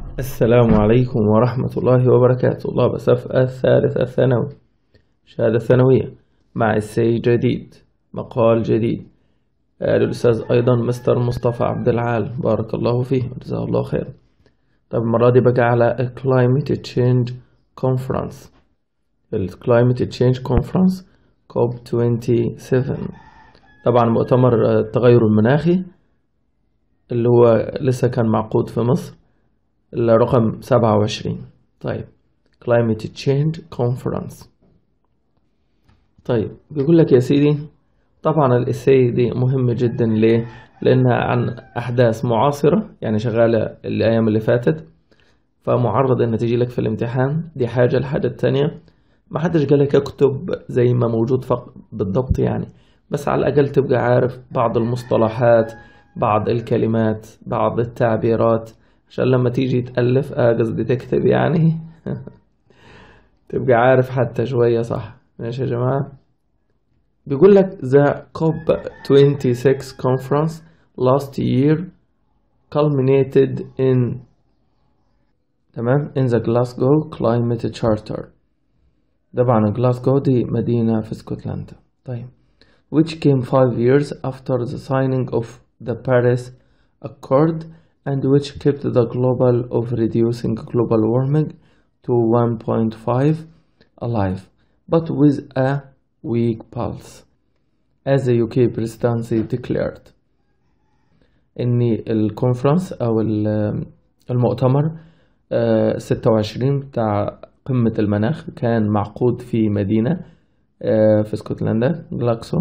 السلام عليكم ورحمة الله وبركاته الله بصف الثالث الثانوي شهادة ثانوية مع السي جديد مقال جديد آه، للأستاذ أيضا مستر مصطفى عبد العال بارك الله فيه وجزاه الله خير طب المرة دي بقى على ال Climate Change Conference ال Climate Change Conference COP 27 طبعا مؤتمر آه، التغير المناخي اللي هو لسه كان معقود في مصر الرقم سبعة وعشرين طيب Climate Change Conference طيب بيقول لك يا سيدي طبعا الإساي دي مهم جدا ليه؟ لأنها عن أحداث معاصرة يعني شغالة الأيام اللي فاتت فمعرض إن تيجي لك في الامتحان دي حاجة الحاجة التانية ما حدش قالك اكتب زي ما موجود فق بالضبط يعني بس على الأقل تبقى عارف بعض المصطلحات بعض الكلمات بعض التعبيرات عشان لما تيجي تألف آه قصدي تكتب يعني تبقى عارف حتى شوية صح ماشي يا جماعة بيقول لك the COP26 conference last year culminated in تمام in the Glasgow Climate Charter طبعا جلاسكو دي مدينة في اسكتلندا طيب which came five years after the signing of the Paris Accord and which kept the global of reducing global warming to 1.5 alive but with a weak pulse as the UK presidency declared ان الكونفرنس او ال- المؤتمر آه، 26 بتاع قمة المناخ كان معقود في مدينة آه، في اسكتلندا جلاكسو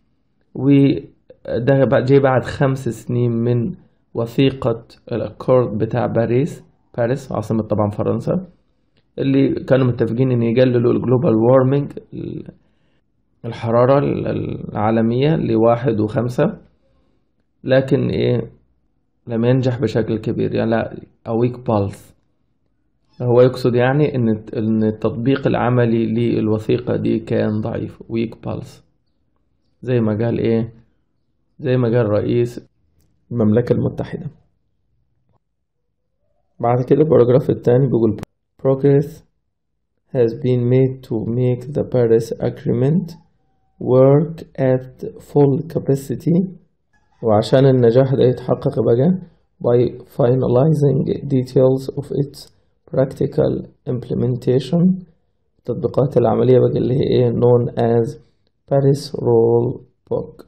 وده بقى- جه بعد خمس سنين من وثيقة الأكورد بتاع باريس باريس عاصمة طبعا فرنسا اللي كانوا متفقين إن يقللوا الجلوبال وارمينج الحرارة العالمية لواحد وخمسة لكن إيه لم ينجح بشكل كبير يعني لا أويك بالث هو يقصد يعني إن إن التطبيق العملي للوثيقة دي كان ضعيف ويك بالث زي ما قال إيه زي ما قال رئيس المملكة المتحدة بعد كده الباراجراف التاني بيقول progress has been made to make the Paris Agreement work at full capacity وعشان النجاح ده يتحقق بقى by finalizing details of its practical implementation التطبيقات العملية بقى اللي هي ايه known as Paris Rule Book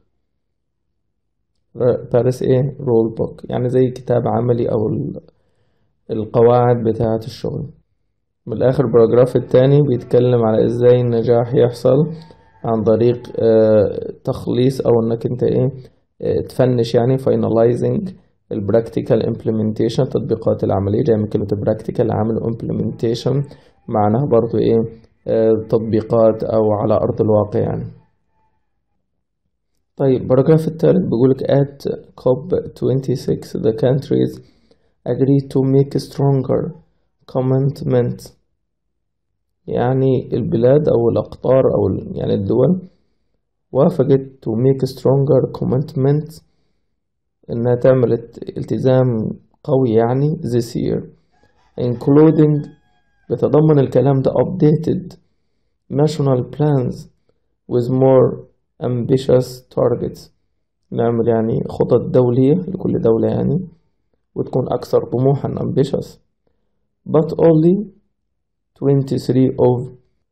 باريس ايه رول بوك يعني زي كتاب عملي او ال- القواعد بتاعة الشغل من الاخر الباراجراف التاني بيتكلم على ازاي النجاح يحصل عن طريق آه، تخليص او انك انت ايه آه، تفنش يعني finalizing البراكتيكال implementation التطبيقات العملية جاية من كلمة براكتيكال عامل implementation معناها برضو ايه آه، تطبيقات او على ارض الواقع يعني طيب الباراجراف الثالث بيقولك at COP26 the countries agreed to make stronger commitment يعني البلاد أو الأقطار أو ال- يعني الدول وافقت to make stronger commitment إنها تعمل الت- التزام قوي يعني this year including بتضمن الكلام ده updated national plans with more ambitious targets نعمل يعني خطط دولية لكل دولة يعني وتكون أكثر طموحا ambitious but only 23 of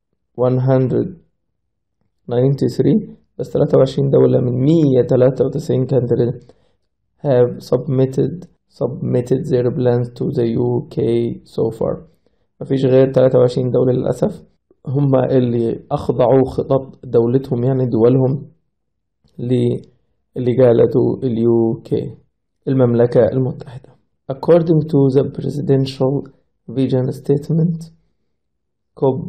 193 بس 23 دولة من 193 country have submitted submitted their plans to the UK so far مفيش غير 23 دولة للأسف هم اللي أخضعوا خطط دولتهم يعني دولهم للي قالته اليو كي المملكة المتحدة according to the presidential vision statement COP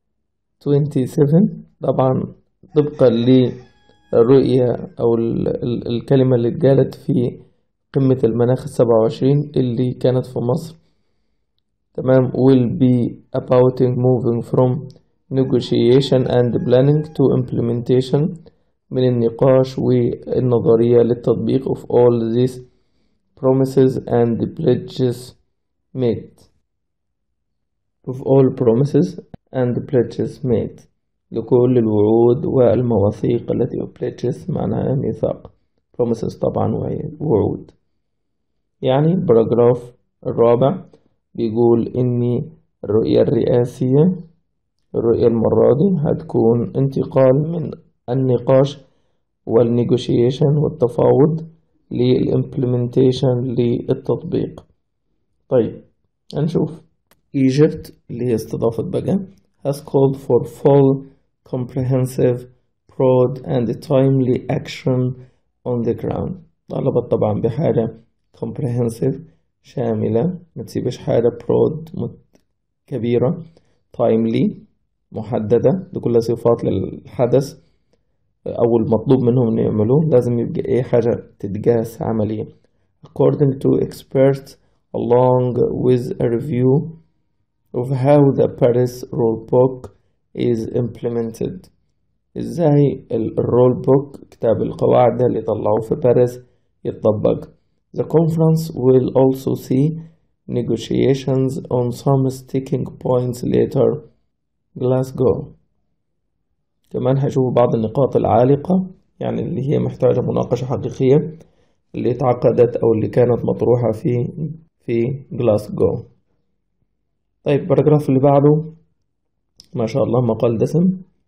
27 طبعا طبقا للرؤية أو ال ال الكلمة اللي اتقالت في قمة المناخ السبعة وعشرين اللي كانت في مصر تمام will be about moving from negotiation and planning to implementation من النقاش والنظرية للتطبيق of all these promises and pledges made of all promises and pledges made لكل الوعود والمواثيق التي pledges معناها ميثاق promises طبعا وعود يعني البراجراف الرابع بيقول إني الرؤية الرئاسية الرؤية المرة دي هتكون انتقال من النقاش والنيغوشيشن والتفاوض للإمبلمنتيشن للتطبيق طيب هنشوف Egypt اللي هي استضافت بقى has called for full comprehensive broad and timely action on the ground طلبت طبعا بحاجة comprehensive شاملة ما تسيبش حاجة broad كبيرة timely محددة دي كلها صفات للحدث أو المطلوب منهم إن يعملوه لازم يبقى إيه حاجة تتقاس عمليا according to experts along with a review of how the Paris rule book is implemented ازاي الرول بوك كتاب القواعد اللي طلعوه في باريس يتطبق The conference will also see negotiations on some sticking points later Glasgow كمان هشوف بعض النقاط العالقة يعني اللي هي محتاجة مناقشة حقيقية اللي اتعقدت أو اللي كانت مطروحة في في جلاسكو طيب الباراجراف اللي بعده ما شاء الله مقال دسم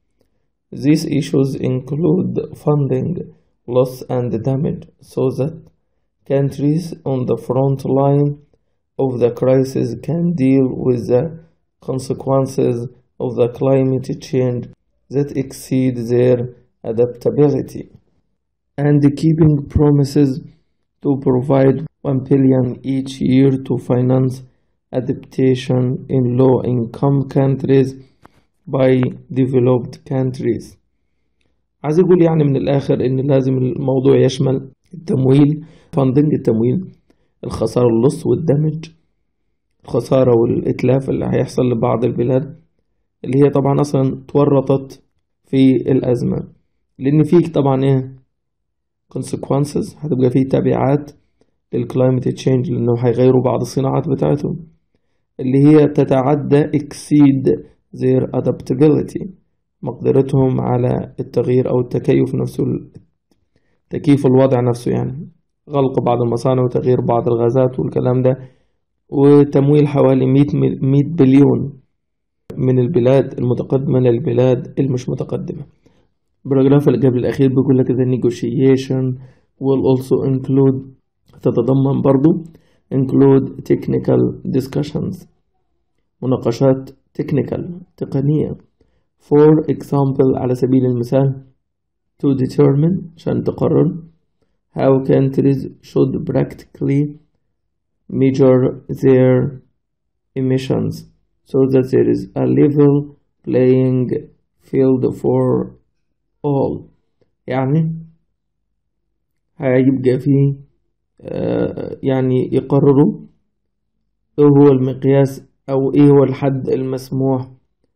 These issues include funding, loss and damage so that countries on the front line of the crisis can deal with the consequences of the climate change that exceed their adaptability and keeping promises to provide 1 billion each year to finance adaptation in low income countries by developed countries عايز يقول يعني من الآخر إن لازم الموضوع يشمل التمويل فاندنج التمويل الخسارة اللص والدمج الخسارة والإتلاف اللي هيحصل لبعض البلاد اللي هي طبعا أصلا تورطت في الأزمة لأن فيك طبعا إيه consequences هتبقى فيه تبعات للكلايمت تشينج لأنه هيغيروا بعض الصناعات بتاعتهم اللي هي تتعدى exceed their adaptability مقدرتهم على التغيير أو التكيف نفسه تكييف الوضع نفسه يعني غلق بعض المصانع وتغيير بعض الغازات والكلام ده وتمويل حوالي 100 بليون من البلاد المتقدمة للبلاد المش متقدمة البراجراف اللي قبل الأخير بيقول لك the negotiation will also include تتضمن برضو include technical discussions مناقشات technical تقنية for example على سبيل المثال to determine عشان تقرر how countries should practically measure their emissions so that there is a level playing field for all يعني هيبقى فيه يعني يقرروا ايه هو المقياس او ايه هو الحد المسموح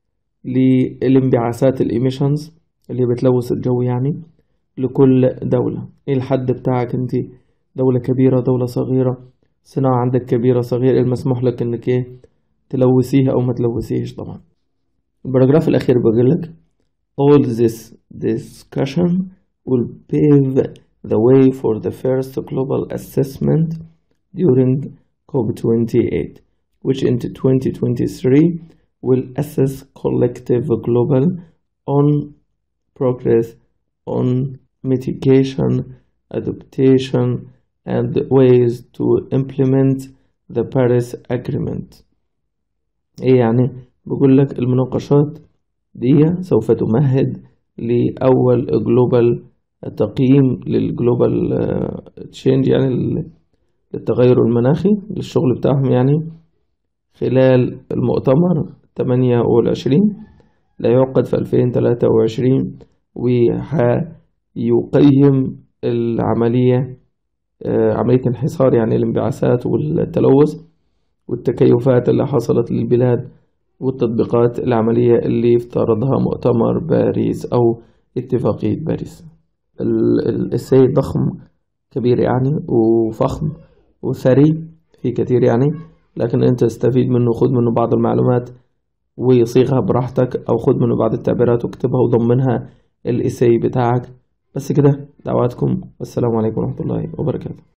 للانبعاثات الإيميشنز اللي بتلوث الجو يعني لكل دولة ايه الحد بتاعك انت دولة كبيرة دولة صغيرة صناعة عندك كبيرة صغيرة المسموح لك انك ايه تلوثيها او ما تلوثيهش طبعا البراجراف الاخير بيقول لك all this discussion will pave the way for the first global assessment during COP28 which in 2023 will assess collective global on progress on mitigation, adaptation, and ways to implement the Paris Agreement. إيه يعني؟ بقول لك المناقشات دي سوف تمهد لأول جلوبال تقييم للجلوبال تشينج يعني للتغير المناخي للشغل بتاعهم يعني خلال المؤتمر 28 لا يعقد في 2023 وهيقيم العملية عملية انحصار يعني الانبعاثات والتلوث والتكيفات اللي حصلت للبلاد والتطبيقات العملية اللي افترضها مؤتمر باريس أو اتفاقية باريس السيد ضخم كبير يعني وفخم وثري في كثير يعني لكن انت استفيد منه خذ منه بعض المعلومات وصيغها براحتك أو خد منه بعض التعبيرات واكتبها وضم منها الإساي بتاعك بس كده دعواتكم والسلام عليكم ورحمة الله وبركاته